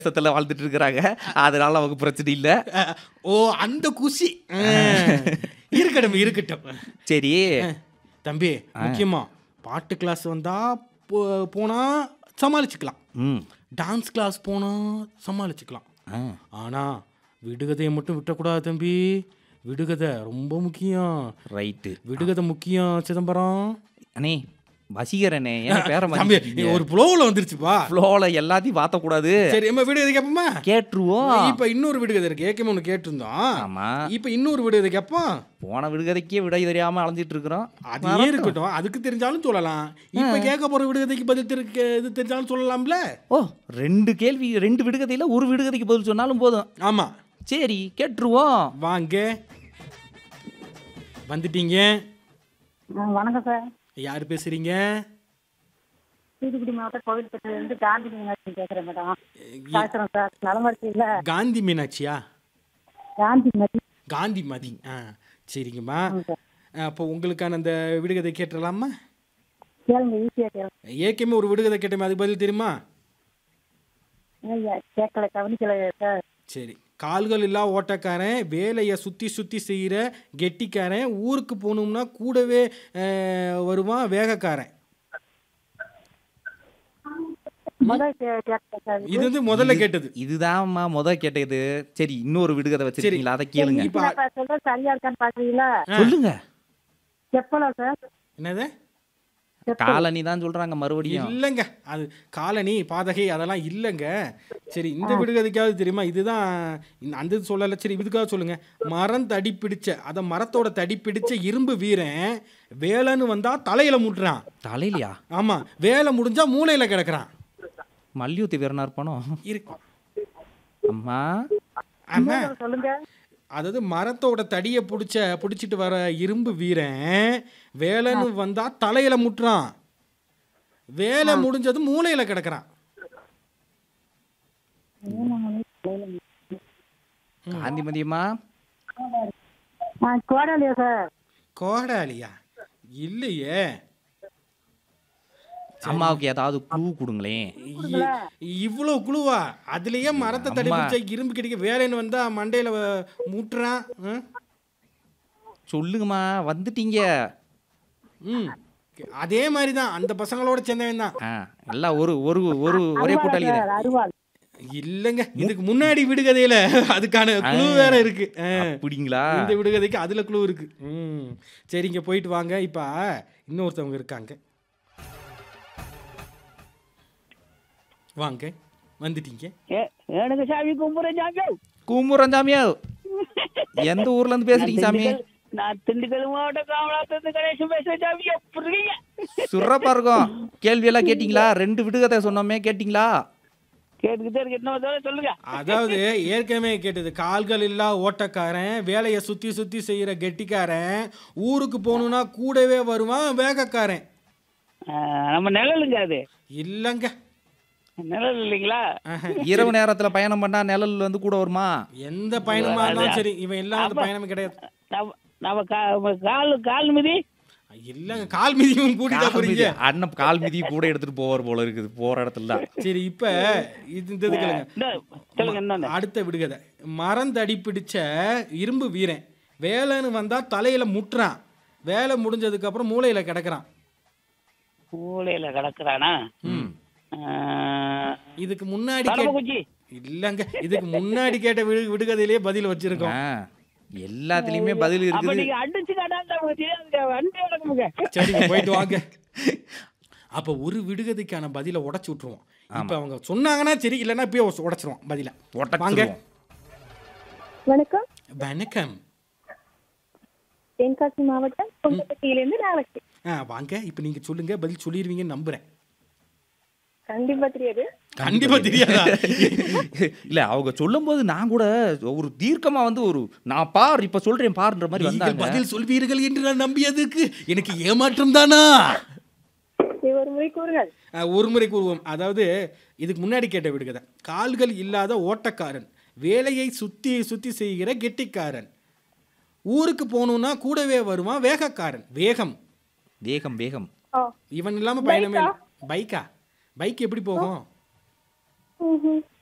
தேசத்துல வாழ்ந்துட்டு இருக்கிறாங்க அதனால நமக்கு பிரச்சனை இல்ல அஹ், ஓ அந்த குஷி அஹ், இருக்கட்டும் இருக்கட்டும் சரி தம்பி முக்கியமா பாட்டு கிளாஸ் வந்தா போ- போனா சமாளிச்சுக்கலாம் ம் டான்ஸ் கிளாஸ் போனா சமாளிச்சுக்கலாம் ஆ. ஆனா விடுகதையை மட்டும் விட்டக்கூடாது தம்பி விடுகதை ரொம்ப முக்கியம் ரைட்டு விடுகதை முக்கியம் சிதம்பரம் அண்ணே வசீகரனே என் பேர தம்பி ஒரு புலோவில் வந்துருச்சுப்பா ஃப்ளோல எல்லாத்தையும் மாத்தக்கூடாது சரி நம்ம விடுகதை கேட்போமா கேட்டுருவோம் இப்ப இன்னொரு விடுகதை இருக்கு ஏற்கனவே ஒன்று கேட்டிருந்தோம் ஆமா இப்ப இன்னொரு விடுகதை கேட்போம் போன விடுகதைக்கே விடை தெரியாம அலைஞ்சிட்டு இருக்கிறோம் அது இருக்கட்டும் அதுக்கு தெரிஞ்சாலும் சொல்லலாம் இப்ப கேட்க போற விடுகதைக்கு பதில் தெரி- இது தெரிஞ்சாலும் சொல்லலாம்ல ஓ ரெண்டு கேள்வி ரெண்டு விடுகதையில ஒரு விடுகதைக்கு பதில் சொன்னாலும் போதும் ஆமா சரி கேட்டுருவோம் வாங்க வந்துட்டீங்க ஆ, வணக்கம் சார் யார் பேசுறீங்க தூத்துக்குடி மாவட்டம் கோவில்பட்டியிலிருந்து காந்தி மீனாட்சி பேசுறேன் மேடம் பேசுறேன் சார் நலமா இருக்கீங்களா காந்தி மீனாட்சியா காந்தி மதி காந்தி மதி ஆ சரிங்கம்மா ஆமாம் சார் அப்போ உங்களுக்கான அந்த விடுகதை கேட்டுடலாமா கேளுங்க ஈஸியா கேளுங்க ஏற்கனவே ஒரு விடுகதை கேட்டோமே அதுக்கு பதில் தெரியுமா ஐயா, கேட்கல கவனிக்கல சார் சரி கால்கள் இல்லா ஓட்டக்காரன் வேலையை சுற்றி சுற்றி செய்கிற கெட்டிக்காரன் ஊருக்கு போகணும்னா கூடவே அஹ், வருவான் வேகக்காரன் முதல் கே- கேட்டேன் சார் இது வந்து முதல்ல கேட்டது இதுதான்மா முத கேட்டது சரி இன்னொரு விடுகதை வச்சிருக்கீங்களா அதை கேளுங்க இப்ப இப்ப நான் சொல்றது சரியா இருக்கான்னு பாக்குறீங்களா சொல்லுங்க செப்பலா சார் என்னது காலனி தான் சொல்றாங்க மறுபடியும் இல்லைங்க அது காலனி பாதகை அதெல்லாம் இல்லைங்க சரி இந்த விடுகதைக்காவது தெரியுமா இதுதான் இந்த- அந்த இது சொல்லலை சரி இதுக்காக சொல்லுங்க மரம் தடி பிடிச்ச அதை மரத்தோட தடி பிடிச்ச இரும்பு வீரன் வேலைன்னு வந்தா தலையில முட்டுறான் தலையிலையா ஆமா வேலை முடிஞ்சா மூளையில கிடக்குறான் மல்யுத்த வீரனா இருப்பானோ இருக்கு அம்மா ஆமா சொல்லுங்க அதாவது மரத்தோட தடியை பிடிச்ச பிடிச்சிட்டு வர இரும்பு வீரன் வேலைன்னு வந்தா தலையில முட்டுறான் வேலை முடிஞ்சது மூளையில கிடக்குறான் காந்திமதியம்மா ஆ கோடாலியா சார் கோடாலியா இல்லையே அம்மாவுக்கு ஏதாவது க்ளூ கொடுங்களேன் இ- இவ்வளவு குழுவா அதுலயே மரத்தை தடி அம்மா. பிடிச்ச இரும்பு கிடைக்க வேலைன்னு வந்தா மண்டையில வ- முட்டுறான் ஆ? சொல்லுங்கம்மா வந்துட்டீங்க ம் அதே மாதிரி தான் அந்த பசங்களோட சேர்ந்தவன் தான் ஆ எல்லாம் ஒரு ஒரு ஒரு ஒரே கூட்டாளி தான் சார் அருவாள் இல்லைங்க இதுக்கு முன்னாடி விடுகதையில அதுக்கான குழு வேற இருக்கு ஆ. அப்படிங்களா இந்த விடுகதைக்கு அதுல குழு இருக்கு ம் சரிங்க போயிட்டு வாங்க இப்ப இன்னொருத்தவங்க இருக்காங்க வாங்க வந்துட்டீங்க எனக்கு சாமி கும்புறேன் சாமி கும்புறோம் சாமியா எந்த ஊர்ல இருந்து பேசுறீங்க சாமி நான் திண்டுக்கல் மாவட்டம் காமலாத்திலிருந்து கணேசன் பேசுறேன் சாமி எப்படி இருக்கீங்க சிறப்பா இருக்கும் கேள்வி எல்லாம் கேட்டீங்களா ரெண்டு விடுகதை சொன்னோமே கேட்டீங்களா கேட்டுக்கிட்டே இருக்கு என்ன தடவை சொல்லுங்க அதாவது ஏற்கனவே கேட்டது கால்கள் இல்லா ஓட்டக்காரன் வேலையை சுத்தி சுத்தி செய்யற கெட்டிக்காரன் ஊருக்கு போகணும்னா கூடவே வருவான் வேகக்காரன் நம்ம நிழலுங்க அது இல்லைங்க நிழல் இல்லைங்களா இரவு நேரத்துல பயணம் பண்ணா நிழல் வந்து கூட வருமா எந்த பயணமா இருந்தாலும் சரி இவன் இல்லாத பயணமே கிடையாது நம்ம நம்ம கா- கால் கால் மிதி இல்லைங்க கால் மிதியும் கூட்டிட்டா கால் போறீங்க மிதி, அண்ணன் கால் மிதி கூட எடுத்துட்டு போவார் போல இருக்குது போற இடத்துல தான் சரி இப்ப இது இந்த இது கேளுங்க இந்த சொல்லுங்க இன்னொன்னு அடுத்த விடுகதை மரம் தடி பிடிச்ச இரும்பு வீரன் வேலைன்னு வந்தா தலையில முட்டுறான் வேலை முடிஞ்சதுக்கு அப்புறம் மூளையில கிடக்குறான் மூளையில கிடக்குறானா இதுக்கு முன்னாடி கேட்ட தரமக்குச்சி இல்லங்க இதுக்கு முன்னாடி கேட்ட விடு விடுகதையிலேயே பதில் வச்சிருக்கோம் ஆ, எல்லாத்துலயுமே பதில் அப்ப இருக்குது நீங்க அடிச்சு காட்டாங்க தெரியாது வண்டி வணக்கமுங்க சரிங்க போயிட்டு வாங்க அப்ப ஒரு விடுகதைக்கான பதிலை உடைச்சு விட்டுருவோம் இப்ப அவங்க சொன்னாங்கன்னா சரி இல்லைன்னா இப்பயே உடைச்சிருவோம் பதில வாங்க உடச்சிருவோம். வணக்கம் வணக்கம் தென்காசி மாவட்டம் கொண்டப்பட்டியிலிருந்து நாளைக்கு ஆ வாங்க இப்ப நீங்க சொல்லுங்க பதில் சொல்லிடுவீங்கன்னு நம்புறேன் கண்டிப்பா தெரியாது கண்டிப்பா தெரியாதா இல்ல அவங்க சொல்லும் போது நான் கூட ஒரு தீர்க்கமா வந்து ஒரு நான் பார் இப்ப சொல்றேன் பாருன்ற மாதிரி நீங்கள் வந்தாங்க பதில் சொல்வீர்கள் என்று நான் நம்பியதுக்கு எனக்கு ஏமாற்றம் தானா இது ஒரு முறை கூறுங்கள் ஆ, ஒரு முறை கூறுவோம் அதாவது இதுக்கு முன்னாடி கேட்ட விடுகதை கால்கள் இல்லாத ஓட்டக்காரன் வேலையை சுத்தி சுத்தி செய்கிற கெட்டிக்காரன் ஊருக்கு போகணும்னா கூடவே வருவான் வேகக்காரன் வேகம் வேகம் வேகம் ஓ இவன் இல்லாம பயணமே இல்லை. பைக்கா பைக் எப்படி போகும் ம்ஹும்.